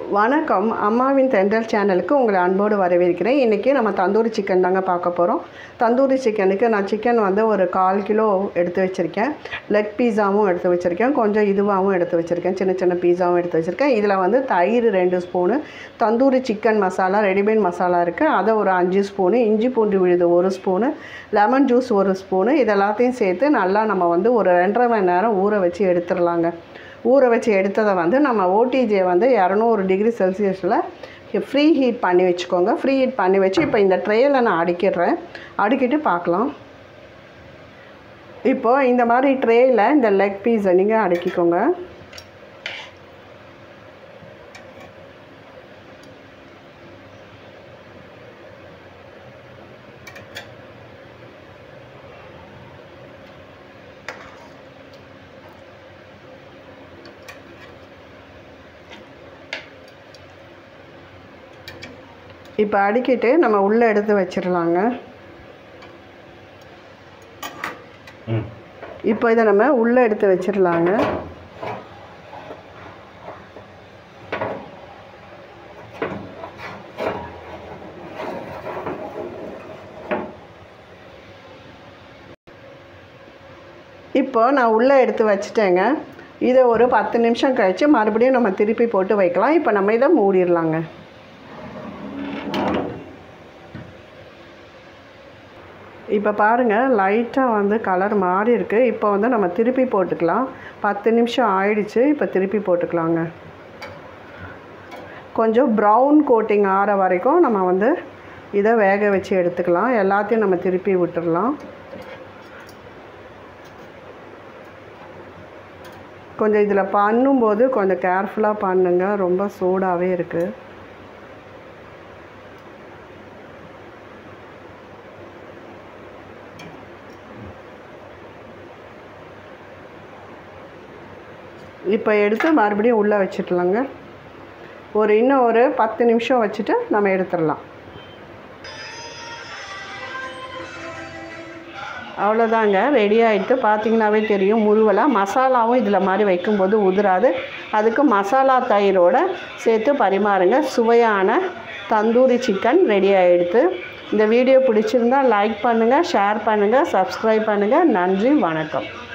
வணக்கம் அம்மாவின் தென்றல் சேனலுக்கு உங்களை அன்போடு வரவேற்கிறேன் இன்றைக்கி நம்ம தந்தூரி சிக்கன் தாங்க பார்க்க போகிறோம் தந்தூரி சிக்கனுக்கு நான் சிக்கன் வந்து ஒரு கால் கிலோ எடுத்து வச்சுருக்கேன் லெக் பீஸாவும் எடுத்து வச்சுருக்கேன் கொஞ்சம் இதுவாகவும் எடுத்து வச்சுருக்கேன் சின்ன சின்ன பீஸாவும் எடுத்து வச்சுருக்கேன் இதில் வந்து தயிர் ரெண்டு spoon tandoori chicken masala readymade masala இருக்குது அதை ஒரு அஞ்சு ஸ்பூனு இஞ்சி பூண்டு விழுது ஒரு ஸ்பூனு லெமன் ஜூஸ் ஒரு ஸ்பூனு இது எல்லாத்தையும் சேர்த்து நல்லா நம்ம வந்து ஒரு ரெண்டரை மணி நேரம் ஊற வச்சு எடுத்துடலாங்க ஊற வச்சு எடுத்ததை வந்து நம்ம ஓடிஜியை வந்து இரநூறு டிகிரி செல்சியஸில் ஃப்ரீ ஹீட் பண்ணி வச்சுக்கோங்க ஃப்ரீ ஹீட் பண்ணி வச்சு இப்போ இந்த ட்ரேயில் நான் அடுக்கிடுறேன் அடுக்கிட்டு பார்க்கலாம் இப்போது இந்த மாதிரி ட்ரேயில் இந்த லெக் பீஸை நீங்கள் அடுக்கிக்கோங்க இப்போ அடுக்கிட்டு நம்ம உள்ளே எடுத்து வச்சிடலாங்க ம் இப்போ இதை நம்ம உள்ளே எடுத்து வச்சிடலாங்க இப்போ நான் உள்ளே எடுத்து வச்சிட்டேங்க இதை ஒரு பத்து நிமிஷம் கழித்து மறுபடியும் நம்ம திருப்பி போட்டு வைக்கலாம் இப்போ நம்ம இதை மூடிடலாங்க இப்போ பாருங்கள் லைட்டாக வந்து கலர் மாறி இருக்குது இப்போ வந்து நம்ம திருப்பி போட்டுக்கலாம் பத்து நிமிஷம் ஆயிடுச்சு இப்போ திருப்பி போட்டுக்கலாங்க கொஞ்சம் ப்ரௌன் கோட்டிங் ஆற வரைக்கும் நம்ம வந்து இதை வேக வச்சு எடுத்துக்கலாம் எல்லாத்தையும் நம்ம திருப்பி விட்டுடலாம் கொஞ்சம் இதில் பண்ணும்போது கொஞ்சம் கேர்ஃபுல்லாக பண்ணுங்க ரொம்ப சூடாகவே இருக்குது இப்போ எடுத்து மறுபடியும் உள்ளே வச்சிடலாங்க ஒரு இன்னும் ஒரு பத்து நிமிஷம் வச்சுட்டு நம்ம எடுத்துடலாம் அவ்வளோதாங்க ரெடி ஆகிட்டு பார்த்தீங்கன்னாவே தெரியும் முழுவலாக மசாலாவும் இதில் மாதிரி வைக்கும்போது உதிராது அதுக்கு மசாலா தயிரோடு சேர்த்து பரிமாறுங்க சுவையான தந்தூரி சிக்கன் ரெடி ஆகிடுது இந்த வீடியோ பிடிச்சிருந்தா லைக் பண்ணுங்கள் ஷேர் பண்ணுங்கள் சப்ஸ்கிரைப் பண்ணுங்கள் நன்றி வணக்கம்